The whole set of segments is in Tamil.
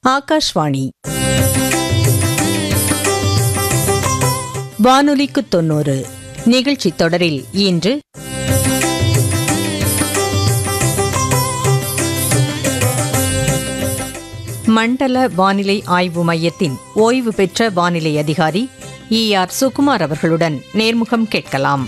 ஆகாஷ்வாணி வானொலிக்கு தொண்ணூறு நிகழ்ச்சி தொடரில் இன்று மண்டல வானிலை ஆய்வு மையத்தின் ஓய்வு பெற்ற வானிலை அதிகாரி இ ஆர் சுகுமார் அவர்களுடன் நேர்முகம் கேட்கலாம்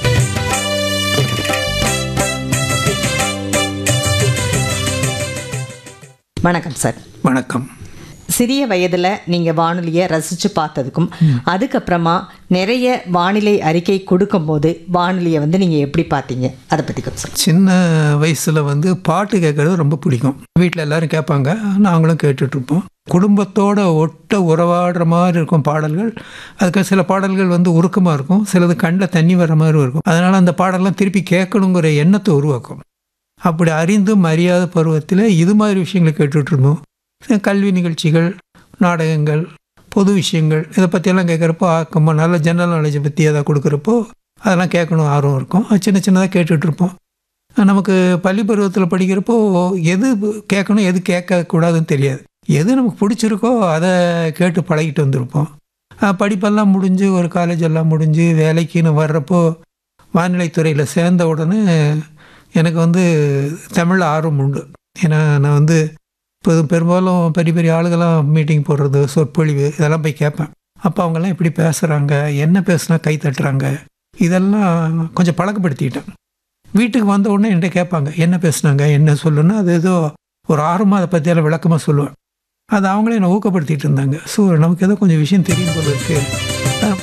வணக்கம் சார் வணக்கம் சிறிய வயதுல நீங்க வானொலியை ரசிச்சு பார்த்ததுக்கும் அதுக்கப்புறமா நிறைய வானிலை அறிக்கை கொடுக்கும்போது வானொலியை வந்து நீங்க எப்படி பார்த்தீங்க அதை பத்தி கொஞ்சம் சொல்லுங்க. சின்ன வயசில் வந்து பாட்டு கேட்கறது ரொம்ப பிடிக்கும் வீட்டில் எல்லாரும் கேட்பாங்க நாங்களும் கேட்டுட்ருப்போம் குடும்பத்தோட ஒட்ட உறவாடுற மாதிரி இருக்கும் பாடல்கள் அதுக்கு சில பாடல்கள் வந்து உருக்கமாக இருக்கும் சிலது கண்ணில் தண்ணி வர மாதிரி இருக்கும் அதனால் அந்த பாடல்லாம் திருப்பி கேட்கணுங்கிற எண்ணத்தை உருவாக்கும் அப்படி அறிந்தும் அறியாத பருவத்தில் இது மாதிரி விஷயங்களை கேட்டுட்டு இருந்தோம் கல்வி நிகழ்ச்சிகள் நாடகங்கள் பொது விஷயங்கள் இதை பற்றியெல்லாம் கேட்குறப்போ ஆக்கமாக நல்ல ஜெனரல் நாலேஜை பற்றி எதாவது கொடுக்குறப்போ அதெல்லாம் கேட்கணும் ஆர்வம் இருக்கும் அது சின்ன சின்னதாக கேட்டுட்ருப்போம் நமக்கு பள்ளி பருவத்தில் படிக்கிறப்போ எது கேட்கணும் எது கேட்கக்கூடாதுன்னு தெரியாது எது நமக்கு பிடிச்சிருக்கோ அதை கேட்டு பழகிட்டு வந்திருப்போம் அஹ் படிப்பெல்லாம் முடிஞ்சு ஒரு காலேஜ் எல்லாம் முடிஞ்சு வேலைக்குன்னு வர்றப்போ வானிலை துறையில் சேர்ந்த உடனே எனக்கு வந்து தமிழ் ஆர்வம் உண்டு ஏன்னா நான் வந்து இப்போ பெரும்பாலும் பெரிய பெரிய ஆளுகளாம் மீட்டிங் போடுறது சொற்பொழிவு இதெல்லாம் போய் கேட்பேன் அப்போ அவங்கெல்லாம் எப்படி பேசுகிறாங்க என்ன பேசுனா கை தட்டுறாங்க இதெல்லாம் கொஞ்சம் பழக்கப்படுத்திக்கிட்டேன் வீட்டுக்கு வந்த உடனே என்கிட்ட கேட்பாங்க என்ன பேசுனாங்க என்ன சொல்லுன்னா அது ஏதோ ஒரு ஆர்வமாக அதை பற்றியெல்லாம் விளக்கமாக சொல்லுவேன் அது அவங்களே என்னை ஊக்கப்படுத்திட்டு இருந்தாங்க ஸோ நமக்கு ஏதோ கொஞ்சம் விஷயம் தெரியும் போல இருக்கு அஹ்,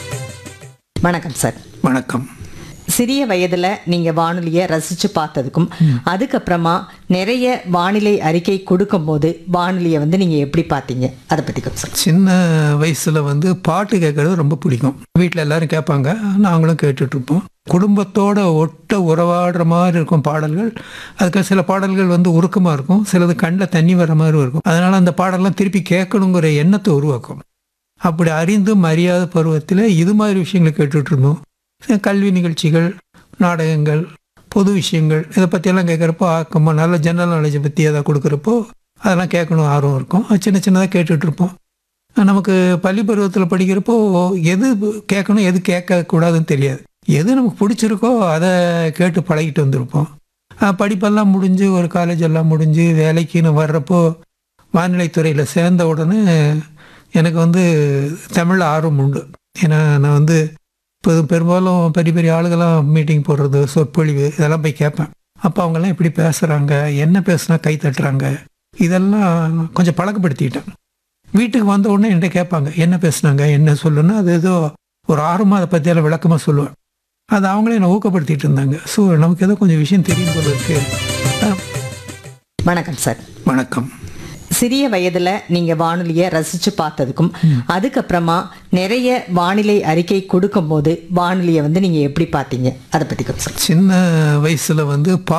வணக்கம் சார் வணக்கம் சிறிய வயதுல நீங்க வானொலியை ரசிச்சு பார்த்ததுக்கும் அதுக்கப்புறமா நிறைய வானிலை அறிக்கை கொடுக்கும்போது வானொலியை வந்து நீங்க எப்படி பார்த்தீங்க அதை பத்தி கொஞ்சம் சொல்லுங்க. சின்ன வயசில் வந்து பாட்டு கேட்கறது ரொம்ப பிடிக்கும் வீட்டில் எல்லாரும் கேட்பாங்க நாங்களும் கேட்டுட்ருப்போம் குடும்பத்தோட ஒட்ட உறவாடுற மாதிரி இருக்கும் பாடல்கள் அதுக்கு சில பாடல்கள் வந்து உருக்கமாக இருக்கும் சிலது கண்ணில் தண்ணி வர மாதிரி இருக்கும் அதனால் அந்த பாடல்லாம் திருப்பி கேட்கணுங்கிற எண்ணத்தை உருவாக்கும் அப்படி அறிந்தும் அறியாத பருவத்தில் இது மாதிரி விஷயங்களை கேட்டுட்டு இருந்தோம் கல்வி நிகழ்ச்சிகள் நாடகங்கள் பொது விஷயங்கள் இதை பற்றியெல்லாம் கேட்குறப்போ ஆக்கமாக நல்ல ஜெனரல் நாலேஜை பற்றி எதாவது கொடுக்குறப்போ அதெல்லாம் கேட்கணும் ஆர்வம் இருக்கும் அது சின்ன சின்னதாக கேட்டுட்ருப்போம் நமக்கு பள்ளி பருவத்தில் படிக்கிறப்போ எது கேட்கணும் எது கேட்கக்கூடாதுன்னு தெரியாது எது நமக்கு பிடிச்சிருக்கோ அதை கேட்டு பழகிட்டு வந்திருப்போம் அஹ் படிப்பெல்லாம் முடிஞ்சு ஒரு காலேஜ் எல்லாம் முடிஞ்சு வேலைக்குன்னு வர்றப்போ வானிலை துறையில் சேர்ந்த உடனே எனக்கு வந்து தமிழ் ஆர்வம் உண்டு ஏன்னா நான் வந்து இப்போ பெரும்பாலும் பெரிய பெரிய ஆளுகளாம் மீட்டிங் போடுறது சொற்பொழிவு இதெல்லாம் போய் கேட்பேன் அப்போ அவங்கெல்லாம் எப்படி பேசுகிறாங்க என்ன பேசுனா கை தட்டுறாங்க இதெல்லாம் கொஞ்சம் பழக்கப்படுத்திக்கிட்டேன் வீட்டுக்கு வந்த உடனே என்கிட்ட கேட்பாங்க என்ன பேசுனாங்க என்ன சொல்லுன்னா அது ஏதோ ஒரு ஆர்வமாக அதை பற்றியெல்லாம் விளக்கமாக சொல்லுவேன் அது அவங்களே என்னை ஊக்கப்படுத்திட்டு இருந்தாங்க ஸோ நமக்கு ஏதோ கொஞ்சம் விஷயம் தெரியும் போல இருக்கு அஹ், வணக்கம் சார் வணக்கம் சிறிய வயதுல நீங்க வானொலியை ரசிச்சு பார்த்ததுக்கும் அதுக்கப்புறமா நிறைய வானிலை அறிக்கை கொடுக்கும்போது வானொலியை வந்து நீங்க எப்படி பார்த்தீங்க அதை பத்தி கொஞ்சம் சொல்லுங்க. சின்ன வயசில் வந்து